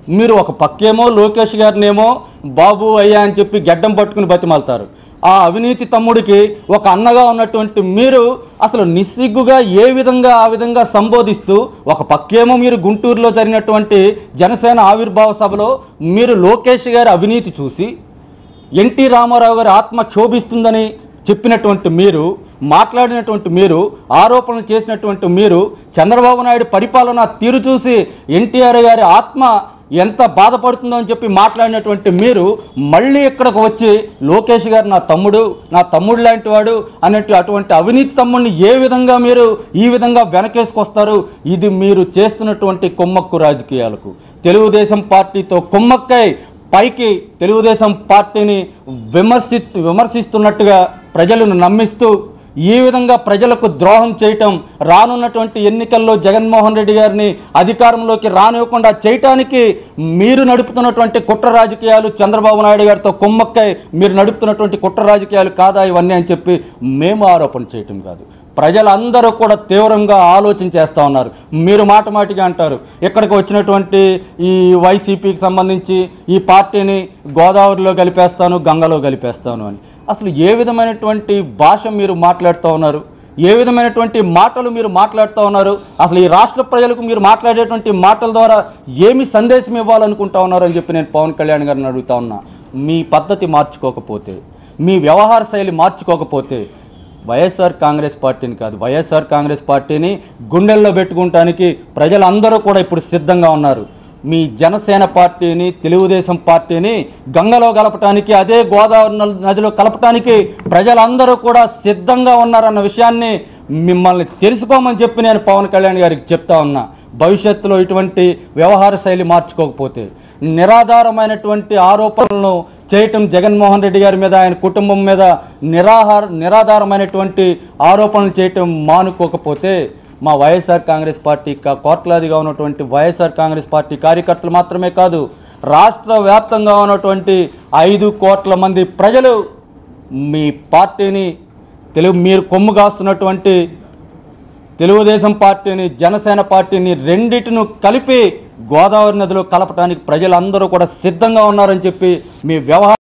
మీరు ఒక పక్కేమో లోకేష్ గారినేమో బాబు అయ్యా అని చెప్పి గెడ్డం పట్టుకుని బతిమాలుతారు ఆ అవినీతి తమ్ముడికి ఒక అన్నగా ఉన్నటువంటి మీరు అసలు నిస్సిగ్గుగా ఏ విధంగా ఆ విధంగా సంబోధిస్తూ ఒక పక్కేమో మీరు గుంటూరులో జరిగినటువంటి జనసేన ఆవిర్భావ సభలో మీరు లోకేష్ గారి అవినీతి చూసి ఎన్టీ రామారావు గారి ఆత్మ క్షోభిస్తుందని చెప్పినటువంటి మీరు మాట్లాడినటువంటి మీరు ఆరోపణలు చేసినటువంటి మీరు చంద్రబాబు నాయుడు పరిపాలన తీరు చూసి ఎన్టీఆర్ గారి ఆత్మ ఎంత బాధపడుతుందో అని చెప్పి మాట్లాడినటువంటి మీరు మళ్ళీ ఇక్కడికి వచ్చి లోకేష్ గారు నా తమ్ముడు నా తమ్ముడు లాంటి వాడు అన్నట్టు అటువంటి అవినీతి తమ్ముడిని ఏ విధంగా మీరు ఈ విధంగా వెనకేసుకొస్తారు ఇది మీరు చేస్తున్నటువంటి కొమ్మక్కు రాజకీయాలకు తెలుగుదేశం పార్టీతో కొమ్మక్కై పైకి తెలుగుదేశం పార్టీని విమర్శి విమర్శిస్తున్నట్టుగా ప్రజలను నమ్మిస్తూ ఈ విధంగా ప్రజలకు ద్రోహం చేయటం రానున్నటువంటి ఎన్నికల్లో జగన్మోహన్ రెడ్డి గారిని అధికారంలోకి రానివ్వకుండా చేయటానికి మీరు నడుపుతున్నటువంటి కుట్ర రాజకీయాలు చంద్రబాబు నాయుడు గారితో కుమ్మక్కై మీరు నడుపుతున్నటువంటి కుట్ర రాజకీయాలు కాదా ఇవన్నీ అని చెప్పి మేము ఆరోపణ చేయటం కాదు ప్రజలందరూ కూడా తీవ్రంగా ఆలోచన చేస్తూ ఉన్నారు మీరు మాట మాటిగా అంటారు ఇక్కడికి వచ్చినటువంటి ఈ వైసీపీకి సంబంధించి ఈ పార్టీని గోదావరిలో కలిపేస్తాను గంగలో కలిపేస్తాను అని అసలు ఏ విధమైనటువంటి భాష మీరు మాట్లాడుతూ ఉన్నారు ఏ విధమైనటువంటి మాటలు మీరు మాట్లాడుతూ ఉన్నారు అసలు ఈ రాష్ట్ర ప్రజలకు మీరు మాట్లాడేటువంటి మాటల ద్వారా ఏమి సందేశం ఇవ్వాలనుకుంటా ఉన్నారు అని చెప్పి నేను పవన్ కళ్యాణ్ గారిని అడుగుతా ఉన్నా మీ పద్ధతి మార్చుకోకపోతే మీ వ్యవహార శైలి మార్చుకోకపోతే వైఎస్ఆర్ కాంగ్రెస్ పార్టీని కాదు వైఎస్ఆర్ కాంగ్రెస్ పార్టీని గుండెల్లో పెట్టుకుంటానికి ప్రజలందరూ కూడా ఇప్పుడు సిద్ధంగా ఉన్నారు మీ జనసేన పార్టీని తెలుగుదేశం పార్టీని గంగలో కలపటానికి అదే గోదావరి నల్- నదిలో కలపటానికి ప్రజలందరూ కూడా సిద్ధంగా ఉన్నారన్న విషయాన్ని మిమ్మల్ని తెలుసుకోమని చెప్పి నేను పవన్ కళ్యాణ్ గారికి చెప్తా ఉన్నా భవిష్యత్తులో ఇటువంటి వ్యవహార శైలి మార్చుకోకపోతే నిరాధారమైనటువంటి ఆరోపణలను చేయటం జగన్మోహన్ రెడ్డి గారి మీద ఆయన కుటుంబం మీద నిరాహార నిరాధారమైనటువంటి ఆరోపణలు చేయటం మానుకోకపోతే మా వైఎస్ఆర్ కాంగ్రెస్ పార్టీ కా- కోట్లాదిగా ఉన్నటువంటి వైఎస్ఆర్ కాంగ్రెస్ పార్టీ కార్యకర్తలు మాత్రమే కాదు రాష్ట్ర వ్యాప్తంగా ఉన్నటువంటి ఐదు కోట్ల మంది ప్రజలు మీ పార్టీని తెలుగు మీరు కొమ్ము కాస్తున్నటువంటి తెలుగుదేశం పార్టీని జనసేన పార్టీని రెండిటిను కలిపి గోదావరి నదిలో కలపడానికి ప్రజలందరూ కూడా సిద్ధంగా ఉన్నారని చెప్పి మీ వ్యవహార